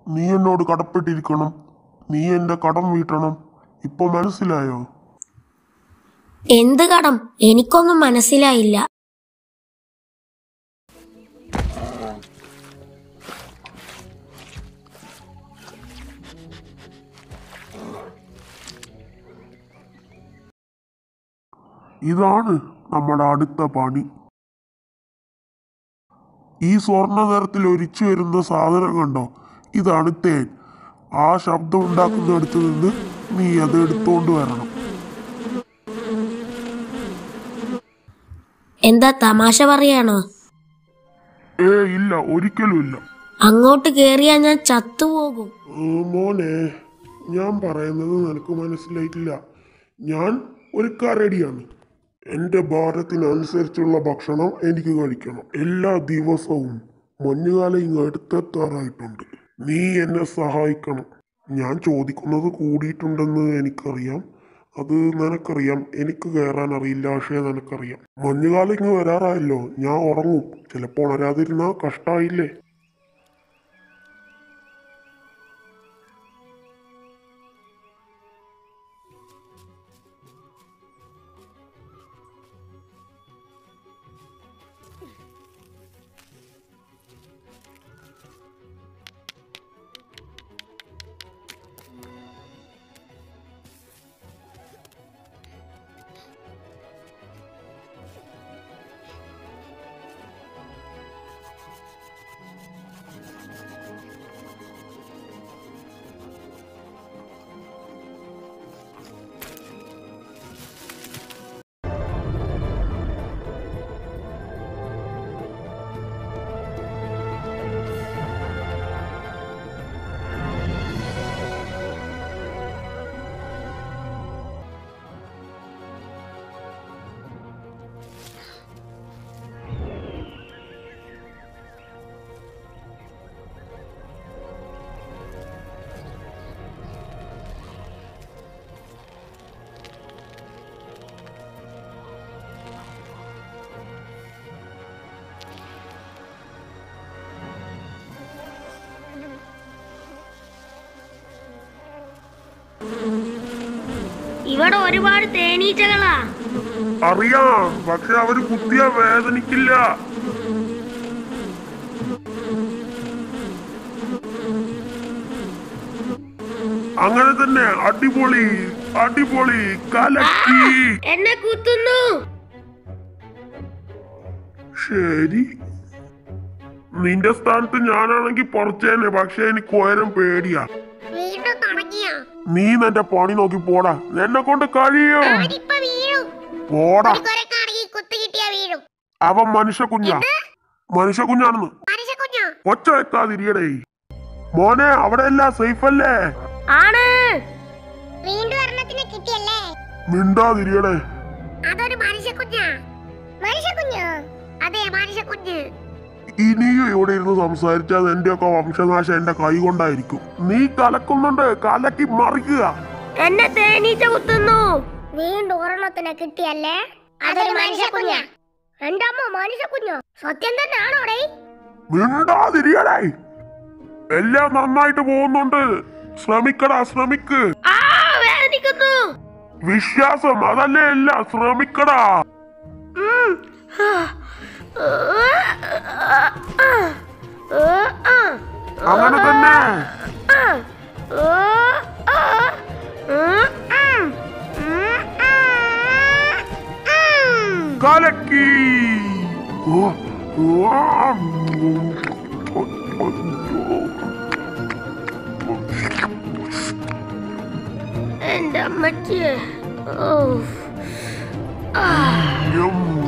നീ എന്നോട് കടപ്പെട്ടിരിക്കണം നീ എൻ്റെ കടം വീട്ടണം ഇപ്പൊ മനസ്സിലായോ എന്ത് കടം എനിക്കൊന്നും മനസ്സിലായില്ല ഇതാണ് നമ്മുടെ അടുത്ത പണി ഈ സ്വർണ്ണ നിറത്തിൽ ഒരിച്ചു വരുന്ന സാധനം കണ്ടോ ഇതാണ് തേൻ ആ ശബ്ദം ഉണ്ടാക്കുന്നിടത്ത് നിന്ന് നീ അത് എടുത്തോണ്ട് വരണം എന്താ തമാശ പറയാണോ ഏ ഇല്ല ഒരിക്കലും ഇല്ല അങ്ങോട്ട് കേറിയാ ഞാൻ ചത്തുപോകും ആ, മോനെ ഞാൻ പറയുന്നത് നിനക്ക് മനസ്സിലായിട്ടില്ല ഞാൻ ഒരു കരടിയാണ് എൻ്റെ ഭാരത്തിനനുസരിച്ചുള്ള ഭക്ഷണം എനിക്ക് കഴിക്കണം എല്ലാ ദിവസവും മഞ്ഞുകാലം ഇങ്ങ് അടുത്തെത്താറായിട്ടുണ്ട് നീ എന്നെ സഹായിക്കണം ഞാൻ ചോദിക്കുന്നത് കൂടിയിട്ടുണ്ടെന്ന് എനിക്കറിയാം അത് നിനക്കറിയാം എനിക്ക് കയറാൻ അറിയില്ല പക്ഷേ നിനക്കറിയാം മഞ്ഞുകാലം ഇങ്ങ് വരാറായല്ലോ ഞാൻ ഉറങ്ങും ചിലപ്പോൾ ഉണരാതിരുന്നാ കഷ്ടായില്ലേ ഇവിടെ ഒരുപാട് തേനീച്ചകളാ അറിയാം പക്ഷെ അവര് കുത്തിയ വേദനിക്കില്ല അങ്ങനെ തന്നെ അടിപൊളി അടിപൊളി കലക്കി എന്നെ കുത്തുന്നു ശരി നിന്റെ സ്ഥാനത്ത് ഞാനാണെങ്കിൽ പറിച്ചേനെ പക്ഷെ എനിക്ക് ഉയരം പേടിയാ വീണ്ടും തുടങ്ങിയോ നീ നിന്റെ പണി നോക്കി പോടാ എന്നെ കൊണ്ട് കഴിയും അവനിപ്പ വീഴും പോടാ ഒരു കുരക്കാണെങ്കിൽ കുത്തു കിട്ടിയാ വീഴും അവൻ മനുഷ്യ കുഞ്ഞാ മനുഷ്യ കുഞ്ഞാണെന്ന് മനുഷ്യ കുഞ്ഞോ ഒച്ച വെക്കാതിരിയടേ മോനെ അവിടെ എല്ലാം സേഫ് അല്ലേ ആണ് വീണ്ടും ഒരെണ്ണത്തിനെ കിട്ടിയല്ലേ മിണ്ടാതിരിയടേ അതൊരു മനുഷ്യ കുഞ്ഞാ മനുഷ്യ കുഞ്ഞോ അതെ മനുഷ്യ കുഞ്ഞ് ഇനിയും ഇവിടെ ഇരുന്ന് സംസാരിച്ചാൽ എന്റെയൊക്കെ വംശനാശം എന്റെ കൈ കൊണ്ടായിരിക്കും നീ കലക്കുന്നുണ്ട് കലക്കി മറിക്കുക എന്നെ തേനീച്ച കുത്തുന്നു വീണ്ടും ഒരെണ്ണത്തിനെ കിട്ടിയല്ലേ അതൊരു മനുഷ്യ കുഞ്ഞാ എന്റെ അമ്മ മനുഷ്യ കുഞ്ഞോ സത്യം തന്നെയാണോടേ മിണ്ടാതിരിയടേ എല്ലാം നന്നായിട്ട് പോകുന്നുണ്ട് ശ്രമിക്കടാ ശ്രമിക്ക് ആ വേദനിക്കുന്നു വിശ്വാസം അതല്ലേ എല്ലാം ശ്രമിക്കടാ ഉം. ആ. ആ. ആ. ആ. അങ്ങനെ തന്നെ ആ. ആ. ആ. ഉം. ഉം. ഉം. ഉം. കലക്കി ഓ, ഓ, എന്റെ അമ്മച്ചിയെ ഓ ഉം.